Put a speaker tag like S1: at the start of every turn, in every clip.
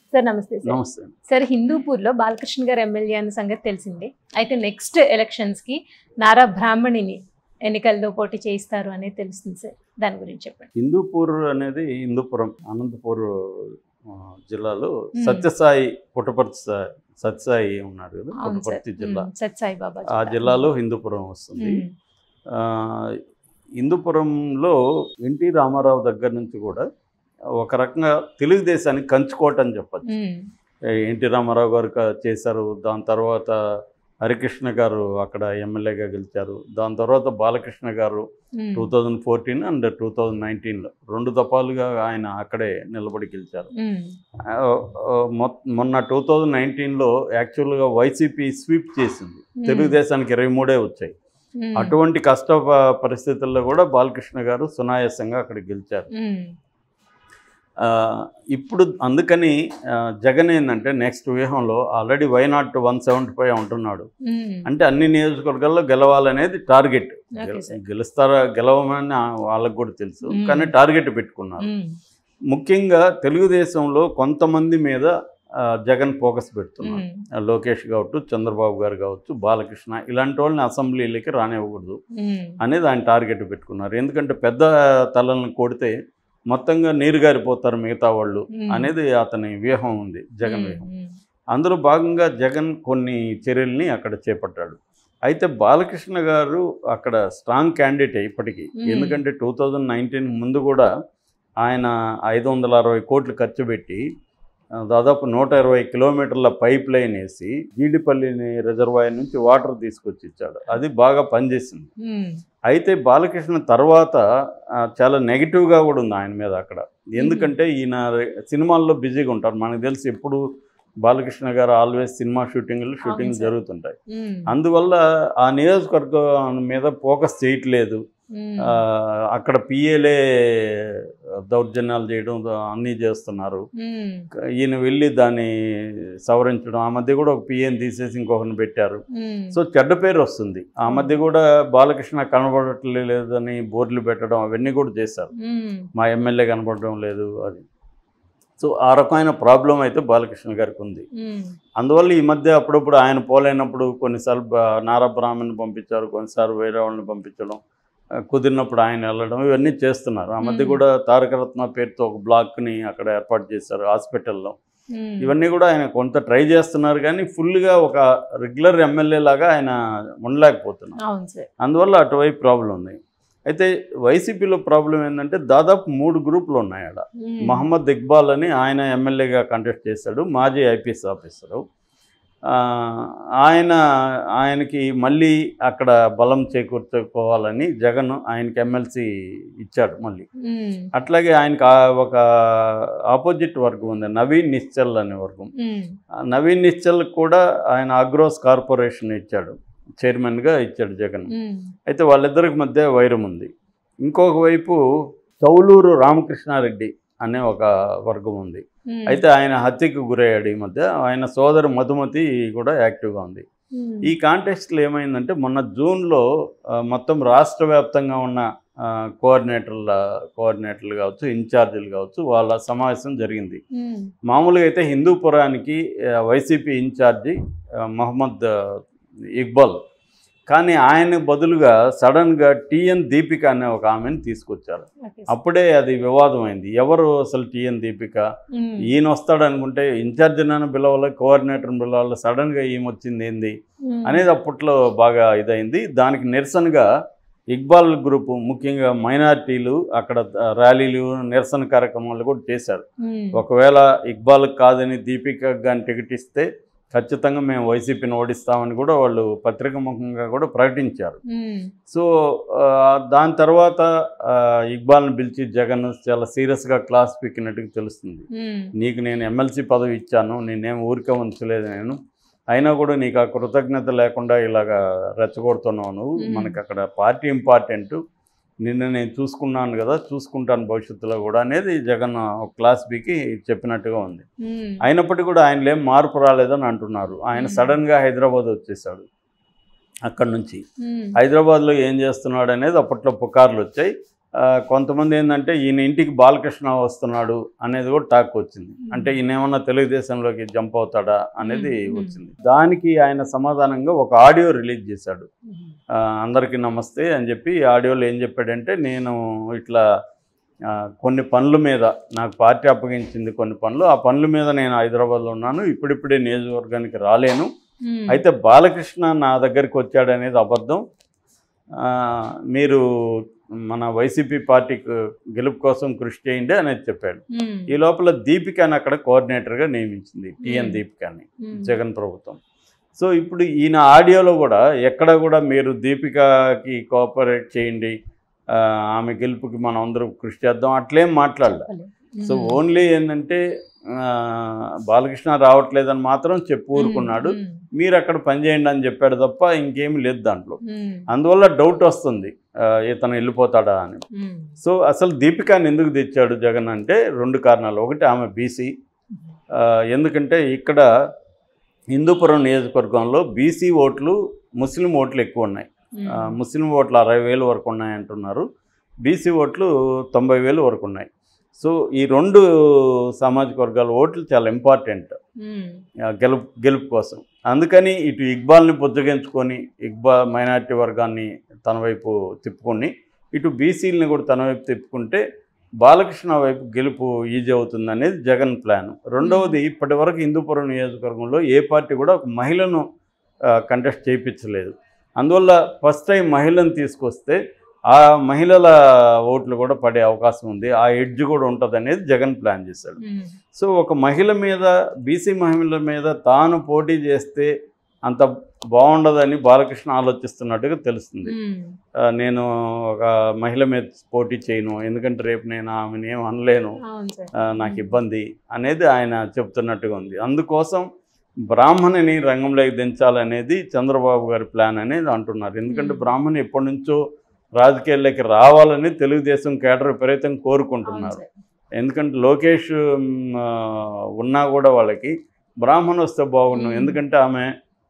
S1: Sir నమస్తే sir
S2: నమస్తే
S1: sir హిందూపూర్లో Balakrishna గారు ఎమ్మెల్యే అన్న సంగతి తెలిసిందే అయితే నెక్స్ట్ ఎలక్షన్స్ కి నారా బ్రాహ్మణిని ఎన్నికల్లో పోటీ చేయిస్తారు అనేది తెలుస్తుంది సార్ దాని గురించి చెప్పండి
S2: హిందూపూర్ అనేది హిందూపురం అనంతపూర్ ఆ, జిల్లాలో
S1: మ్మ్.
S2: సత్యసాయి పుట్టపర్తి సా- సత్యసాయి ఉన్నారు కదా
S1: అవును సార్
S2: పుట్టపర్తి జిల్లా
S1: ఉమ్, సత్సాయి బాబా
S2: ఆ
S1: జిల్లా.
S2: జిల్లాలో హిందూపురం వస్తుంది
S1: ఉమ్,
S2: ఆ, హిందూపురంలో ఎన్టీ రామారావు దగ్గర నుంచి కూడా ఒక రకంగా తెలుగుదేశానికి కంచుకోట అని చెప్పచ్చు
S1: ఉమ్,
S2: ఎన్టీ రామారావు గారు క- చేశారు దాని తర్వాత హరికృష్ణ గారు అక్కడ ఎమ్మెల్యేగా గెలిచారు దాని తర్వాత బాలకృష్ణ గారు
S1: um,
S2: two thousand fourteen and two thousand నైన్టీన్లో రెండు దఫాలుగా ఆయన అక్కడే నిలబడి గెలిచారు
S1: ఉమ్,
S2: ఆ, ఆ, మొ- మొన్న టూ థౌజండ్ నైన్టీన్లో యాక్చువల్గా వైసీపీ స్వీప్ చేసింది
S1: ఉమ్,
S2: తెలుగుదేశానికి ఇరవై మూడే వచ్చాయి
S1: ఉమ్,
S2: అటువంటి కష్ట ప- పరిస్థితుల్లో కూడా బాలకృష్ణ గారు సునాయాసంగా అక్కడ గెలిచారు
S1: ఉమ్,
S2: ఆ, ఇప్పుడు అందుకని ఆ, జగన్ ఏంటంటే నెక్స్ట్ వ్యూహంలో already why not one seventy five ఉంటున్నాడు
S1: ఉమ్,
S2: అంటే అన్ని నియోజకవర్గాల్లో గెలవాలనేది టార్గెట్
S1: ఓకే సార్.
S2: గెలుస్తారా గెలవమని ఆ- వాళ్ళకు కూడా తెలుసు
S1: మ్మ్.
S2: కానీ టార్గెట్ పెట్టుకున్నారు
S1: ఉమ్,
S2: ముఖ్యంగా తెలుగుదేశంలో కొంతమంది మీద ఆ, జగన్ ఫోకస్ పెడుతున్నారు
S1: ఉమ్,
S2: ఆ, లోకేష్ కావచ్చు చంద్రబాబు గారు కావచ్చు బాలకృష్ణ ఇలాంటి వాళ్ళని అసెంబ్లీలకి రానివ్వకూడదు
S1: ఉమ్,
S2: అనేది ఆయన టార్గెట్ పెట్టుకున్నారు ఎందుకంటే పెద్ద తలలను కొడితే మొత్తంగా నీరు గారిపోతారు మిగతా వాళ్ళు
S1: ఉమ్,
S2: అనేది అతని వ్యూహం ఉంది జగన్
S1: ఉమ్,
S2: వ్యూహం
S1: ఉమ్,
S2: అందులో భాగంగా జగన్ కొన్ని చర్యల్ని అక్కడ చేపట్టాడు అయితే బాలకృష్ణ గారు అక్కడ స్ట్రాంగ్ క్యాండిడేట్ ఇప్పటికీ
S1: మ్మ్.
S2: ఎందుకంటే టూ థౌజండ్ నైన్టీన్ ముందు కూడా ఆయన ఐదు వందల అరవై కోట్లు ఖర్చు పెట్టి ఆ, దాదాపు నూట ఇరవై కిలోమీటర్ల పైప్ లైన్ వేసి జీడిపల్లిని రిజర్వాయర్ నుంచి వాటర్ తీసుకొచ్చి ఇచ్చాడు అది బాగా పనిచేసింది
S1: ఉమ్,
S2: అయితే బాలకృష్ణ తర్వాత ఆ, చాలా నెగిటివ్గా కూడా ఉంది ఆయన మీద అక్కడ ఎందుకంటే ఈయన సినిమాల్లో బిజీగా ఉంటారు మనకు తెలిసి ఎప్పుడు బాలకృష్ణ గారు ఆల్వేస్ సినిమా షూటింగ్లు షూటింగ్
S1: సార్.
S2: జరుగుతుంటాయి
S1: ఉమ్,
S2: అందువల్ల ఆ నియోజకవర్గం మీద ఫోకస్ చేయట్లేదు
S1: ఉమ్,
S2: ఆ, అక్కడ పిఏలే దౌర్జన్యాలు చేయడం అన్నీ చేస్తున్నారు
S1: ఉమ్,
S2: ఈయన వెళ్ళి దాన్ని సవరించడం ఆ మధ్య కూడా ఒక పిఏని తీసేసి ఇంకొకరిని పెట్టారు
S1: ఉమ్,
S2: సో చెడ్డ పేరు వస్తుంది ఆ మధ్య కూడా బాలకృష్ణ కనబడట్లేదని బోర్డులు పెట్టడం అవన్నీ కూడా చేశారు
S1: ఉమ్,
S2: మా ఎమ్మెల్యే కనబడడం లేదు అది సో ఆ రకమైన ప్రాబ్లం అయితే బాలకృష్ణ గారికి ఉంది
S1: ఉమ్,
S2: అందువల్ల ఈ మధ్య అప్పుడప్పుడు ఆయన పోలేనప్పుడు కొన్నిసార్లు బా- నారా బ్రాహ్మణ్ని పంపించారు కొన్నిసార్లు వేరే వాళ్ళని పంపించడం ఆ, కుదిరినప్పుడు ఆయన వెళ్ళడం ఇవన్నీ చేస్తున్నారు ఆ మధ్య
S1: మ్మ్.
S2: కూడా తారకరత్న పేరుతో ఒక బ్లాక్ని అక్కడ ఏర్పాటు చేశారు హాస్పిటల్లో
S1: ఉమ్,
S2: ఇవన్నీ కూడా ఆయన కొంత ట్రై చేస్తున్నారు కానీ ఫుల్గా ఒక రెగ్యులర్ ఎమ్మెల్యే లాగా ఆయన ఉండలేకపోతున్నారు
S1: అవును సార్
S2: అందువల్ల అటువైపు ప్రాబ్లం ఉంది అయితే వైసీపీలో ప్రాబ్లం ఏంటంటే దాదాపు మూడు గ్రూపులు ఉన్నాయి ఆడ
S1: ఉమ్,
S2: మహమ్మద్ ఇక్బాల్ అని ఆయన ఎమ్మెల్యేగా కంటెస్ట్ చేశాడు మాజీ ఐపీఎస్ ఆఫీసరు ఆ, ఆయన ఆయనకి మళ్ళీ అక్కడ బలం చేకూర్చుకోవాలని జగన్ ఆయనకి ఎమ్మెల్సీ ఇచ్చాడు మళ్ళీ
S1: ఉమ్,
S2: అట్లాగే ఆయనకి ఆ- ఒక ఆపోజిట్ వర్గం ఉంది నవీన్ నిశ్చల్ అనే వర్గం
S1: ఉమ్,
S2: ఆ నవీన్ నిశ్చల్ కూడా ఆయన అగ్రోస్ కార్పొరేషన్ ఇచ్చాడు చైర్మన్గా ఇచ్చాడు జగన్
S1: ఉమ్,
S2: అయితే వాళ్ళిద్దరికి మధ్య వైరం ఉంది ఇంకొక వైపు చౌలూరు రామకృష్ణారెడ్డి అనే ఒక వర్గం ఉంది
S1: ఉమ్,
S2: అయితే ఆయన హత్యకు గురయ్యాడు ఈ మధ్య ఆయన సోదరు మధుమతి కూడా యాక్టివ్గా ఉంది
S1: ఉమ్,
S2: ఈ కాంటెస్ట్లో ఏమైందంటే మొన్న జూన్లో ఆ, మొత్తం రాష్ట్ర వ్యాప్తంగా ఉన్న ఆ, కోఆర్డినేటర్ల కోఆర్డినేటర్లు కావచ్చు ఇన్ఛార్జీలు కావచ్చు వాళ్ళ సమావేశం జరిగింది
S1: ఉమ్,
S2: మామూలుగా అయితే హిందూపురానికి ఆ, వైసీపీ ఇన్ఛార్జి ఆ, మహమ్మద్ ఆ, ఇక్బాల్ కానీ ఆయన బదులుగా సడన్గా టిఎన్ దీపిక అనే ఒక ఆమెను తీసుకొచ్చారు
S1: ఓకే సార్.
S2: అప్పుడే అది వివాదం అయింది ఎవరు అసలు టిఎన్ దీపిక
S1: ఉమ్,
S2: ఈయన వస్తాడు అనుకుంటే ఇన్ఛార్జ్ నన్ను పిలవాలి కోఆర్డినేటర్ని పిలవాలి సడన్గా ఈమె వచ్చింది ఏంది
S1: ఉమ్,
S2: అనేది అప్పట్లో బాగా ఇదైంది దానికి నిరసనగా ఇక్బాల్ గ్రూపు ముఖ్యంగా మైనారిటీలు అక్కడ ర్యాలీలు నిరసన కార్యక్రమాలు కూడా చేశారు
S1: ఉమ్,
S2: ఒకవేళ ఇక్బాల్ కాదని దీపిక కానీ టికెట్ ఇస్తే ఖచ్చితంగా మేము వైసీపీని ఓడిస్తామని కూడా వాళ్ళు పత్రిక ముఖంగా కూడా ప్రకటించారు
S1: ఉమ్,
S2: సో ఆ, దాని తర్వాత ఆ, ఇక్బాల్ని పిలిచి జగన్ చాలా సీరియస్గా క్లాస్ పీకినట్టుగా తెలుస్తుంది
S1: ఉమ్,
S2: నీకు నేను ఎమ్మెల్సీ పదవి ఇచ్చాను నేనేం ఊరికే ఉంచలేదు నేను అయినా కూడా నీకు ఆ కృతజ్ఞత లేకుండా ఇలాగా రెచ్చగొడుతున్నావు నువ్వు
S1: మ్మ్.
S2: మనకి అక్కడ పార్టీ ఇంపార్టెంట్ నిన్న నేను చూసుకున్నాను కదా చూసుకుంటాను భవిష్యత్తులో కూడా అనేది జగన్ ఒక క్లాస్ బీకి చెప్పినట్టుగా ఉంది
S1: ఉమ్,
S2: అయినప్పటికీ కూడా ఆయనలో ఏం మార్పు రాలేదని అంటున్నారు ఆయన
S1: మ్మ్.
S2: సడన్గా హైదరాబాద్ వచ్చేసాడు అక్కడి నుంచి
S1: ఉమ్,
S2: హైదరాబాద్లో ఏం చేస్తున్నాడు అనేది అప్పట్లో పుకార్లు వచ్చాయి ఆ, కొంతమంది ఏంటంటే ఈయన ఇంటికి బాలకృష్ణ వస్తున్నాడు అనేది కూడా టాక్ వచ్చింది అంటే ఈయన ఏమన్నా తెలుగుదేశంలోకి జంప్ అవుతాడా అనేది
S1: మ్మ్.
S2: వచ్చింది దానికి ఆయన సమాధానంగా ఒక ఆడియో రిలీజ్ చేశాడు ఆ, అందరికీ నమస్తే అని చెప్పి ఈ ఆడియోలో ఏం చెప్పాడంటే నేను ఇట్లా ఆ, కొన్ని పనుల మీద నాకు పార్టీ అప్పగించింది కొన్ని పనులు ఆ పనుల మీద నేను హైదరాబాద్లో ఉన్నాను ఇప్పుడిప్పుడే నియోజకవర్గానికి రాలేను
S1: మ్మ్.
S2: అయితే బాలకృష్ణ నా దగ్గరికి వచ్చాడు అనేది అబద్ధం ఆ, మీరు మన వైసీపీ పార్టీకి గెలుపు కోసం కృషి చేయండి అనేది చెప్పాడు
S1: మ్మ్.
S2: ఈ లోపల దీపికాని అక్కడ కోఆర్డినేటర్గా నియమించింది టిఎన్
S1: మ్మ్.
S2: దీపికాని
S1: మ్మ్.
S2: జగన్ ప్రభుత్వం సో ఇప్పుడు ఈయన ఆడియోలో కూడా ఎక్కడ కూడా మీరు దీపికకి కోఆపరేట్ చేయండి ఆ, ఆమె గెలుపుకి మనం అందరూ కృషి చేద్దాం అట్లేం మాట్లాడలే
S1: చెప్పలేదు.
S2: సో
S1: మ్మ్.
S2: ఓన్లీ ఏంటంటే ఆ, బాలకృష్ణ రావట్లేదని మాత్రం చెప్పు ఊరుకున్నాడు
S1: మ్మ్.
S2: మీరు అక్కడ పనిచేయండి అని చెప్పాడు తప్ప ఇంకేమీ లేదు దాంట్లో
S1: మ్మ్.
S2: అందువల్ల డౌట్ వస్తుంది ఆ, ఇతను వెళ్ళిపోతాడా అని
S1: మ్మ్.
S2: సో అసలు దీపికాని ఎందుకు తెచ్చాడు జగన్ అంటే రెండు కారణాలు ఒకటి ఆమె బీసీ ఎందుకంటే ఇక్కడ హిందూపురం నియోజకవర్గంలో బీసీ ఓట్లు ముస్లిం ఓట్లు ఎక్కువ ఉన్నాయి ఆ,
S1: మ్మ్.
S2: ముస్లిం ఓట్లు అరవై వేలు వరకు ఉన్నాయి అంటున్నారు బీసీ ఓట్లు తొంభై వేలు వరకు ఉన్నాయి సో ఈ రెండు సామాజిక వర్గాల ఓట్లు చాలా ఇంపార్టెంట్
S1: మ్మ్.
S2: ఆ, గెలుపు గెలుపు కోసం అందుకని ఇటు ఇక్బాల్ని బుజ్జగించుకొని ఇక్బాల్ మైనారిటీ వర్గాన్ని తన వైపు తిప్పుకొని ఇటు బీసీలని కూడా తన వైపు తిప్పుకుంటే బాలకృష్ణ వైపు గెలుపు ఈజీ అవుతుంది అనేది జగన్ ప్లాన్ రెండవది ఇప్పటి వరకు హిందూపురం నియోజకవర్గంలో ఏ పార్టీ కూడా ఒక మహిళను కంటెస్ట్ చేయించలేదు అందువల్ల ఫస్ట్ టైం మహిళను తీసుకొస్తే ఆ మహిళల ఓట్లు కూడా పడే అవకాశం ఉంది ఆ ఎడ్జ్ కూడా ఉంటుంది అనేది జగన్ ప్లాన్ చేశాడు
S1: మ్మ్.
S2: సో ఒక మహిళ మీద బీసీ మహిళల మీద తాను పోటీ చేస్తే అంత బాగుండదని బాలకృష్ణ ఆలోచిస్తున్నట్టుగా తెలుస్తుంది
S1: మ్మ్.
S2: ఆ, నేను ఒక మహిళ మీద పోటీ చేయను ఎందుకంటే రేపు నేను ఆమెను ఏం అనలేను
S1: అవును సార్
S2: ఆ, నాకు ఇబ్బంది అనేది ఆయన చెప్తున్నట్టుగా ఉంది అందుకోసం బ్రాహ్మణిని రంగంలోకి దించాలనేది చంద్రబాబు గారి ప్లాన్ అనేది అంటున్నారు ఎందుకంటే
S1: మ్మ్.
S2: బ్రాహ్మణి ఎప్పటి నుంచో రాజకీయాల్లోకి రావాలని తెలుగుదేశం కేడర్ విపరీతం
S1: అవును
S2: కోరుకుంటున్నారు
S1: సార్
S2: ఎందుకంటే లోకేష్ మ్, ఆ, ఉన్నా కూడా వాళ్ళకి బ్రాహ్మణ వస్తే బాగుండు
S1: మ్మ్.
S2: ఎందుకంటే ఆమె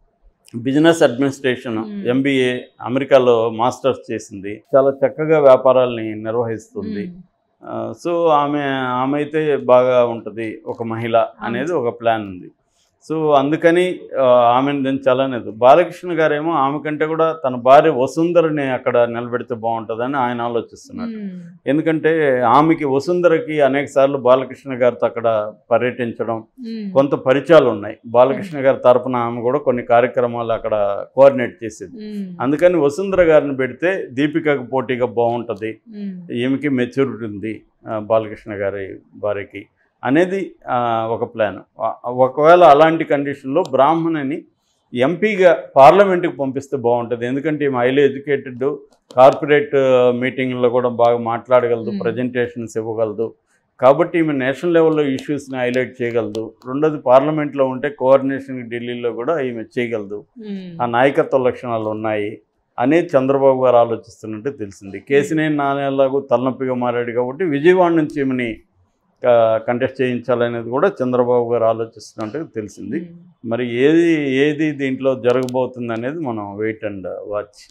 S2: బిజినెస్ అడ్మినిస్ట్రేషన్
S1: మ్మ్.
S2: ఎంబీఏ అమెరికాలో మాస్టర్స్ చేసింది చాలా చక్కగా వ్యాపారాల్ని నిర్వహిస్తుంది
S1: మ్మ్.
S2: ఆ, సో ఆమె ఆమె అయితే బాగా ఉంటుంది ఒక మహిళ అనేది ఒక ప్లాన్ ఉంది సో అందుకని ఆ, ఆమెను దించాలనేది బాలకృష్ణ గారేమో ఆమె కంటే కూడా తన భార్య వసుంధరని అక్కడ నిలబెడితే బాగుంటుందని ఆయన ఆలోచిస్తున్నారు
S1: మ్మ్.
S2: ఎందుకంటే ఆమెకి వసుంధరకి అనేక సార్లు బాలకృష్ణ గారితో అక్కడ పర్యటించడం
S1: మ్మ్.
S2: కొంత పరిచయాలు ఉన్నాయి బాలకృష్ణ గారి తరపున ఆమె కూడా కొన్ని కార్యక్రమాలు అక్కడ కోఆర్డినేట్ చేసేది
S1: మ్మ్.
S2: అందుకని వసుంధర గారిని పెడితే దీపికకు పోటీగా బాగుంటుంది
S1: మ్మ్.
S2: ఈమెకి మెచ్యూరిటీ ఉంది ఆ, బాలకృష్ణ గారి భార్యకి అనేది ఆ, ఒక ప్లాన్ ఆ- ఒకవేళ అలాంటి కండిషన్లో బ్రాహ్మణిని ఎంపీగా పార్లమెంట్కి పంపిస్తే బాగుంటుంది ఎందుకంటే ఈమె హైలీ ఎడ్యుకేటెడ్ కార్పొరేట్ మీటింగ్లో కూడా బాగా మాట్లాడగలదు
S1: Hmm.
S2: ప్రజెంటేషన్స్ ఇవ్వగలదు కాబట్టి ఈమె నేషనల్ లెవెల్లో ఇష్యూస్ని హైలైట్ చేయగలదు రెండోది పార్లమెంట్లో ఉంటే కోఆర్డినేషన్ ఢిల్లీలో కూడా ఈమె చేయగలదు
S1: మ్మ్.
S2: ఆ నాయకత్వ లక్షణాలు ఉన్నాయి అనేది చంద్రబాబు గారు ఆలోచిస్తున్నట్టు తెలిసింది కేసినేని నాణ్యాలకు తలనొప్పిగా మారాడు కాబట్టి విజయవాడ నుంచి ఈమెని కంటెస్ట్ చేయించాలనేది కూడా చంద్రబాబు గారు ఆలోచిస్తున్నట్టు తెలిసింది
S1: మ్మ్.
S2: మరి ఏది ఏది దీంట్లో జరగబోతుంది అనేది మనం వెయిట్ అండ్ వాచ్